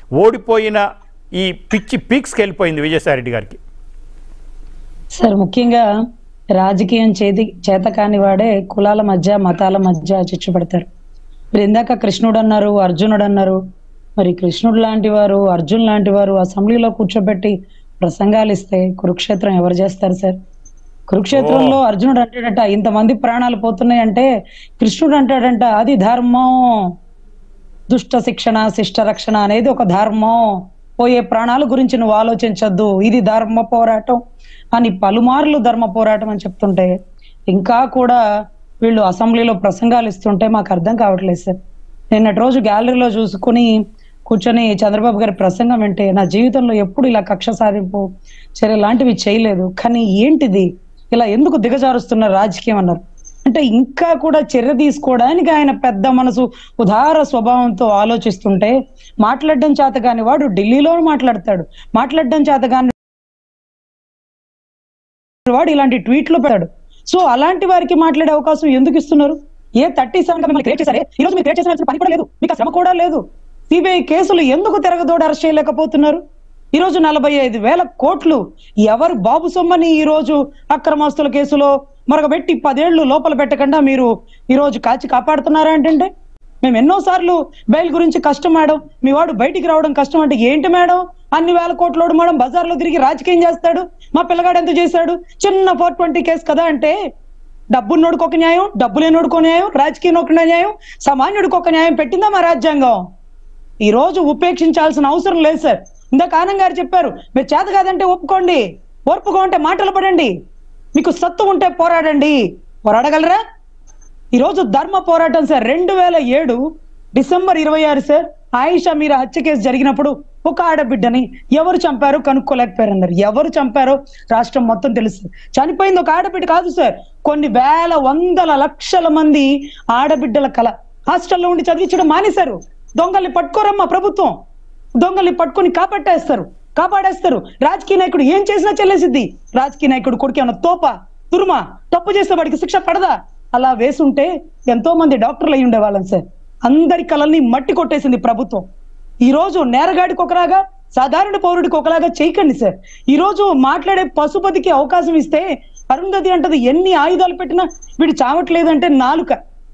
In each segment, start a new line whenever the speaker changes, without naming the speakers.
ఓడిపోయిన ఈ పిచ్చి పీక్స్కి వెళ్ళిపోయింది విజయసాయిరెడ్డి గారికి
సార్ ముఖ్యంగా రాజకీయం చేతి చేత కాని వాడే కులాల మధ్య మతాల మధ్య చిచ్చు పెడతారు మీరు ఇందాక కృష్ణుడు అన్నారు అర్జునుడు అన్నారు మరి కృష్ణుడు లాంటి వారు అర్జున్ లాంటి వారు అసెంబ్లీలో కూర్చోబెట్టి ప్రసంగాలు ఇస్తే కురుక్షేత్రం ఎవరు చేస్తారు సార్ కురుక్షేత్రంలో అర్జునుడు అంటాడట ఇంతమంది ప్రాణాలు పోతున్నాయి అంటే కృష్ణుడు అంటాడంట అది ధర్మం దుష్ట శిక్షణ శిష్ట రక్షణ అనేది ఒక ధర్మం పోయే ప్రాణాల గురించి నువ్వు ఆలోచించొద్దు ఇది ధర్మ పోరాటం అని పలుమార్లు ధర్మ పోరాటం అని చెప్తుంటే ఇంకా కూడా వీళ్ళు అసెంబ్లీలో ప్రసంగాలు ఇస్తుంటే మాకు అర్థం కావట్లేదు సార్ నిన్నటి రోజు గ్యాలరీలో చూసుకుని కూర్చొని చంద్రబాబు గారి ప్రసంగం వింటే నా జీవితంలో ఎప్పుడు ఇలా కక్ష సాధింపు చర్య లాంటివి చేయలేదు కానీ ఏంటిది ఇలా ఎందుకు దిగజారుస్తున్నారు రాజకీయం అన్నారు అంటే ఇంకా కూడా చర్య తీసుకోవడానికి ఆయన పెద్ద మనసు ఉదార స్వభావంతో ఆలోచిస్తుంటే మాట్లాడడం చేత కాని వాడు ఢిల్లీలో మాట్లాడతాడు మాట్లాడడం చేత కాని వాడు ఇలాంటి ట్వీట్లు పెడతాడు సో అలాంటి వారికి మాట్లాడే అవకాశం ఎందుకు ఇస్తున్నారు ఏ థర్టీ సెవెన్ మిమ్మల్ని క్రియేట్ చేశారే ఈ రోజు మీరు క్రియేట్ చేసిన పని కూడా లేదు మీకు ఆ శ్రమ కూడా లేదు సిబిఐ కేసులు ఎందుకు తిరగదోడు అరెస్ట్ చేయలేకపోతున్నారు ఈ రోజు నలభై ఐదు వేల కోట్లు ఎవరు బాబు సొమ్మని ఈ రోజు అక్రమాస్తుల కేసులో మరొకబెట్టి పదేళ్లు లోపల పెట్టకుండా మీరు ఈ రోజు కాచి కాపాడుతున్నారా ఏంటంటే మేము ఎన్నో సార్లు బెయిల్ గురించి కష్టం మేడం మీ వాడు బయటికి రావడం కష్టం అంటే ఏంటి మేడం అన్ని వేల కోట్లోడు మేడం బజార్లో తిరిగి రాజకీయం చేస్తాడు మా పిల్లగాడు ఎంత చేశాడు చిన్న ఫోర్ ట్వంటీ కేసు కదా అంటే డబ్బున్నోడికి ఒక న్యాయం డబ్బు లేనోడికి ఒక న్యాయం రాజకీయం ఒక న్యాయం సామాన్యుడికి ఒక న్యాయం పెట్టిందా మా రాజ్యాంగం ఈ రోజు ఉపేక్షించాల్సిన అవసరం లేదు సార్ ఇందాక ఆనంద్ గారు చెప్పారు మీరు చేత కాదంటే ఒప్పుకోండి ఓర్పుగా ఉంటే మాటలు పడండి మీకు సత్తు ఉంటే పోరాడండి పోరాడగలరా ఈ రోజు ధర్మ పోరాటం సార్ రెండు వేల ఏడు డిసెంబర్ ఇరవై ఆరు సార్ ఆయిషా మీరా హత్య కేసు జరిగినప్పుడు ఒక ఆడబిడ్డని ఎవరు చంపారో కనుక్కోలేకపోయారు అన్నారు ఎవరు చంపారో రాష్ట్రం మొత్తం తెలుసు చనిపోయింది ఒక ఆడబిడ్డ కాదు సార్ కొన్ని వేల వందల లక్షల మంది ఆడబిడ్డల కళ హాస్టల్లో ఉండి చదివించడం మానేశారు దొంగల్ని పట్టుకోరమ్మా ప్రభుత్వం దొంగల్ని పట్టుకొని కాపాడేస్తారు కాపాడేస్తారు రాజకీయ నాయకుడు ఏం చేసినా చెల్లేసిద్ది రాజకీయ నాయకుడు కొడుకు ఏమన్నా తోప తురుమా తప్పు చేస్తే వాడికి శిక్ష పడదా అలా వేసుంటే ఎంతో మంది డాక్టర్లు అయి ఉండేవాళ్ళం సార్ అందరి కళల్ని మట్టి కొట్టేసింది ప్రభుత్వం ఈ రోజు నేరగాడికి ఒకలాగా సాధారణ పౌరుడికి ఒకలాగా చేయకండి సార్ ఈ రోజు మాట్లాడే పశుపతికి అవకాశం ఇస్తే అరుంధతి అంటది ఎన్ని ఆయుధాలు పెట్టినా వీడు చావట్లేదంటే నాలుక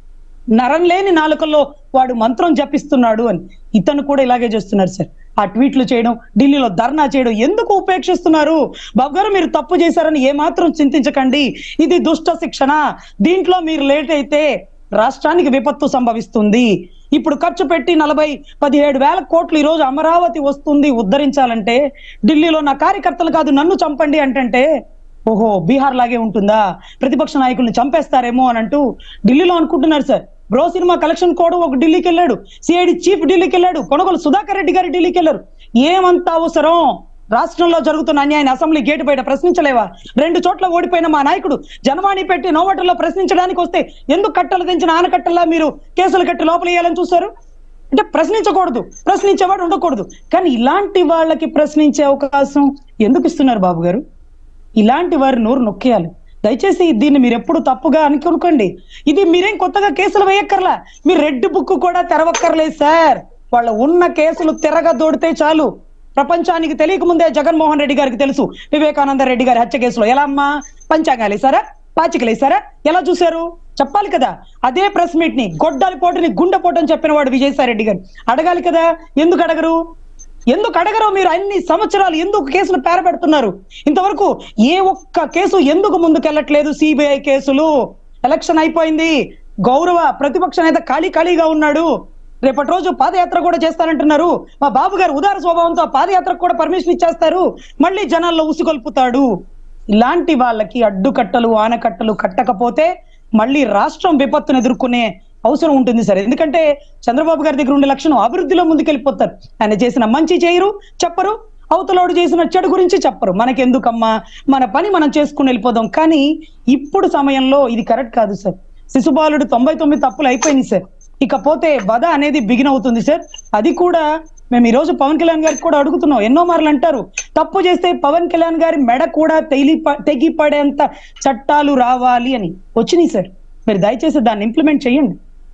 నరం లేని నాలుకల్లో వాడు మంత్రం జపిస్తున్నాడు అని ఇతను కూడా ఇలాగే చేస్తున్నారు సార్ ఆ ట్వీట్లు చేయడం ఢిల్లీలో ధర్నా చేయడం ఎందుకు ఉపేక్షిస్తున్నారు బాబు గారు మీరు తప్పు చేశారని ఏమాత్రం చింతించకండి ఇది దుష్ట శిక్షణ దీంట్లో మీరు లేట్ అయితే రాష్ట్రానికి విపత్తు సంభవిస్తుంది ఇప్పుడు ఖర్చు పెట్టి నలభై పదిహేడు వేల కోట్లు ఈ రోజు అమరావతి వస్తుంది ఉద్ధరించాలంటే ఢిల్లీలో నా కార్యకర్తలు కాదు నన్ను చంపండి అంటే ఓహో బీహార్ లాగే ఉంటుందా ప్రతిపక్ష నాయకుల్ని చంపేస్తారేమో అని అంటూ ఢిల్లీలో అనుకుంటున్నారు సార్ బ్రో సినిమా కలెక్షన్ కోడ్ ఒక ఢిల్లీకి వెళ్ళాడు సిఐడి చీఫ్ ఢిల్లీకి వెళ్ళాడు కొనుగోలు సుధాకర్ రెడ్డి గారు ఢిల్లీకి వెళ్ళారు ఏమంత అవసరం రాష్ట్రంలో జరుగుతున్న అన్యాయాన్ని అసెంబ్లీ గేటు బయట ప్రశ్నించలేవా రెండు చోట్ల ఓడిపోయిన మా నాయకుడు జనవాణి పెట్టి నోవటర్లో ప్రశ్నించడానికి వస్తే ఎందుకు కట్టలు తెంచిన ఆనకట్టల్లా మీరు కేసులు కట్టి లోపల వేయాలని చూస్తారు అంటే ప్రశ్నించకూడదు ప్రశ్నించేవాడు ఉండకూడదు కానీ ఇలాంటి వాళ్ళకి ప్రశ్నించే అవకాశం ఎందుకు ఇస్తున్నారు బాబు గారు ఇలాంటి వారి నోరు నొక్కేయాలి దయచేసి దీన్ని మీరు ఎప్పుడు తప్పుగా అనుకోనుకోండి ఇది మీరేం కొత్తగా కేసులు వేయక్కర్లా మీరు రెడ్ బుక్ కూడా తెరవక్కర్లేదు సార్ వాళ్ళ ఉన్న కేసులు తిరగ దోడితే చాలు ప్రపంచానికి తెలియక ముందే జగన్మోహన్ రెడ్డి గారికి తెలుసు వివేకానంద రెడ్డి గారి హత్య కేసులో ఎలా అమ్మా పంచాంగాలు వేసారా పాచికలు వేసారా ఎలా చూశారు చెప్పాలి కదా అదే ప్రెస్ మీట్ ని గొడ్డాలి పోటుని గుండె పోటు అని చెప్పిన వాడు విజయసాయి రెడ్డి గారు అడగాలి కదా ఎందుకు అడగరు ఎందుకు అడగరు మీరు అన్ని సంవత్సరాలు ఎందుకు కేసులు పేరబెడుతున్నారు ఇంతవరకు ఏ ఒక్క కేసు ఎందుకు ముందుకెళ్ళట్లేదు సిబిఐ కేసులు ఎలక్షన్ అయిపోయింది గౌరవ ప్రతిపక్ష నేత ఖాళీ ఖాళీగా ఉన్నాడు రేపటి రోజు పాదయాత్ర కూడా చేస్తానంటున్నారు మా బాబు గారు ఉదార స్వభావంతో పాదయాత్రకు కూడా పర్మిషన్ ఇచ్చేస్తారు మళ్ళీ జనాల్లో ఉసుగొల్పుతాడు ఇలాంటి వాళ్ళకి అడ్డుకట్టలు ఆనకట్టలు కట్టకపోతే మళ్ళీ రాష్ట్రం విపత్తును ఎదుర్కొనే అవసరం ఉంటుంది సార్ ఎందుకంటే చంద్రబాబు గారి దగ్గర ఉండే లక్షణం అభివృద్ధిలో ముందుకెళ్ళిపోతారు ఆయన చేసిన మంచి చేయరు చెప్పరు అవతలోడు చేసిన చెడు గురించి చెప్పరు మనకెందుకమ్మా మన పని మనం చేసుకుని వెళ్ళిపోదాం కానీ ఇప్పుడు సమయంలో ఇది కరెక్ట్ కాదు సార్ శిశుబాలుడు తొంభై తొమ్మిది తప్పులు అయిపోయింది సార్ ఇకపోతే వధ అనేది బిగిన్ అవుతుంది సార్ అది కూడా మేము ఈ రోజు పవన్ కళ్యాణ్ గారికి కూడా అడుగుతున్నాం ఎన్నో మార్లు అంటారు తప్పు చేస్తే పవన్ కళ్యాణ్ గారి మెడ కూడా తెలి తెగి పడేంత చట్టాలు రావాలి అని వచ్చినాయి సార్ మీరు దయచేసి దాన్ని ఇంప్లిమెంట్ చేయండి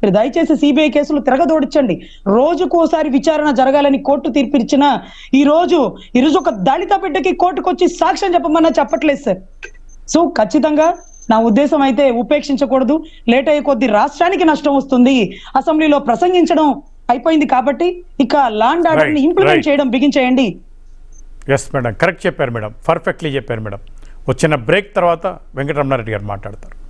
మీరు దయచేసి సిబిఐ కేసులు తిరగదోడించండి రోజుకోసారి విచారణ జరగాలని కోర్టు తీర్పు ఇచ్చిన ఈ రోజు ఈ రోజు ఒక దళిత బిడ్డకి కోర్టుకు వచ్చి సాక్ష్యం చెప్పమన్నా చెప్పట్లేదు సార్ సో ఖచ్చితంగా నా ఉద్దేశం అయితే ఉపేక్షించకూడదు లేట్ అయ్యే కొద్ది రాష్ట్రానికి నష్టం వస్తుంది అసెంబ్లీలో ప్రసంగించడం అయిపోయింది కాబట్టి ఇక లాండ్ ఆర్డర్ ని
Right,
ఇంప్లిమెంట్
right.
చేయడం బిగించేయండి
ఎస్ మేడం కరెక్ట్ చెప్పారు మేడం పర్ఫెక్ట్లీ చెప్పారు మేడం వచ్చిన బ్రేక్ తర్వాత వెంకటరమణారెడ్డి గారు మాట్లాడతారు